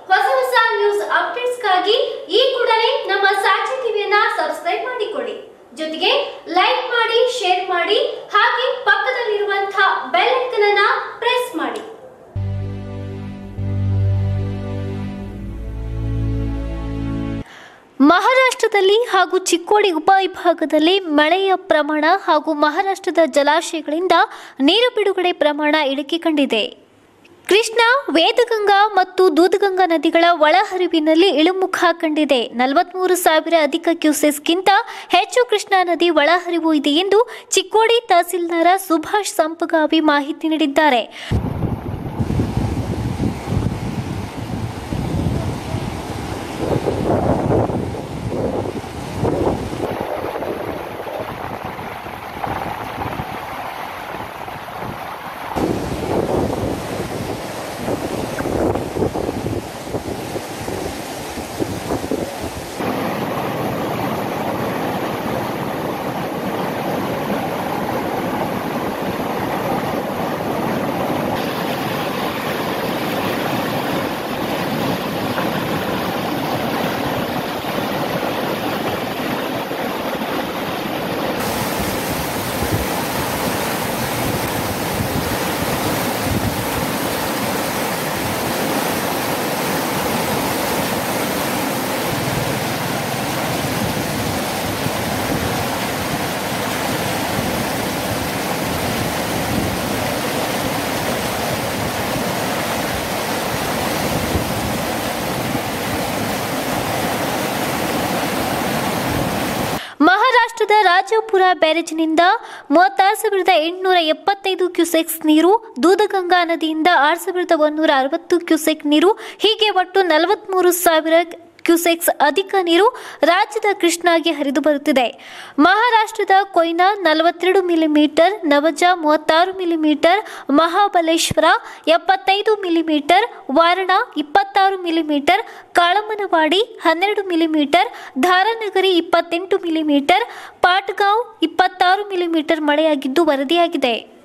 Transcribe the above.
ಹೊಸ ಹೊಸ ನ್ಯೂಸ್ ಅಪ್ಡೇಟ್ಸ್ಗಾಗಿ ಈ ಕೂಡಲೇ ನಮ್ಮ ಸಾಕ್ಷಿ ಟಿವಿಯನ್ನ ಸಬ್ಸ್ಕ್ರೈಬ್ ಮಾಡಿಕೊಳ್ಳಿ ಜೊತೆಗೆ ಲೈಕ್ ಮಾಡಿ ಶೇರ್ ಮಾಡಿ ಹಾಗೆ ಪಕ್ಕದಲ್ಲಿರುವಂತಹ ಬೆಲ್ ಐಕನ್ ಅನ್ನ ಪ್ರೆಸ್ ಮಾಡಿ ಮಹಾರಾಷ್ಟ್ರದಲ್ಲಿ ಹಾಗೂ ಚಿಕ್ಕೋಡಿ ಉಪವಿಭಾಗದಲ್ಲಿ ಮಳೆಯ ಪ್ರಮಾಣ ಹಾಗೂ ಮಹಾರಾಷ್ಟ್ರದ ಜಲಾಶಯಗಳಿಂದ ನೀರು ಬಿಡುಗಡೆ ಪ್ರಮಾಣ ಇಳಿಕೆ ಕಂಡಿದೆ ಕೃಷ್ಣ ವೇದಗಂಗಾ ಮತ್ತು ದೂದಗಂಗಾ ನದಿಗಳ ಒಳಹರಿವಿನಲ್ಲಿ ಇಳಿಮುಖ ಕಂಡಿದೆ ನಲವತ್ಮೂರು ಸಾವಿರ ಅಧಿಕ ಕ್ಯೂಸೆಸ್ಗಿಂತ ಹೆಚ್ಚು ಕೃಷ್ಣಾ ನದಿ ಒಳಹರಿವು ಇದೆ ಎಂದು ಚಿಕ್ಕೋಡಿ ತಹಸೀಲ್ದಾರ ಸುಭಾಷ್ ಸಂಪಗಾವಿ ಮಾಹಿತಿ ನೀಡಿದ್ದಾರೆ ಮಹಾರಾಷ್ಟ್ರದ ರಾಜಪುರ ಬ್ಯಾರೇಜ್ನಿಂದ ಮೂವತ್ತಾರು ಸಾವಿರದ ಎಂಟುನೂರ ಎಪ್ಪತ್ತೈದು ಕ್ಯೂಸೆಕ್ಸ್ ನೀರು ದೂದಗಂಗಾ ನದಿಯಿಂದ ಆರು ಸಾವಿರದ ಒಂದೂರ ಅರವತ್ತು ಕ್ಯೂಸೆಕ್ ನೀರು ಹೀಗೆ ಒಟ್ಟು ನಲವತ್ಮೂರು ಸಾವಿರ ಕ್ಯೂಸೆಕ್ಸ್ ಅಧಿಕ ನೀರು ರಾಜ್ಯದ ಕೃಷ್ಣಾಗೆ ಹರಿದು ಬರುತ್ತಿದೆ ಮಹಾರಾಷ್ಟ್ರದ ಕೊಯ್ನಾ ನಲವತ್ತೆರಡು ಮಿಲಿಮೀಟರ್ ನವಜ ಮೂವತ್ತಾರು ಮಿಲಿಮೀಟರ್ ಮಹಾಬಲೇಶ್ವರ ಎಪ್ಪತ್ತೈದು ಮಿಲಿಮೀಟರ್ ವಾರಣಾ ಇಪ್ಪತ್ತಾರು ಮಿಲಿಮೀಟರ್ ಕಾಳಮ್ಮನವಾಡಿ ಹನ್ನೆರಡು ಮಿಲಿಮೀಟರ್ ಧಾರಾನಗರಿ ಇಪ್ಪತ್ತೆಂಟು ಮಿಲಿಮೀಟರ್ ಪಾಟ್ಗಾಂವ್ ಇಪ್ಪತ್ತಾರು ಮಿಲಿಮೀಟರ್ ಮಳೆಯಾಗಿದ್ದು ವರದಿಯಾಗಿದೆ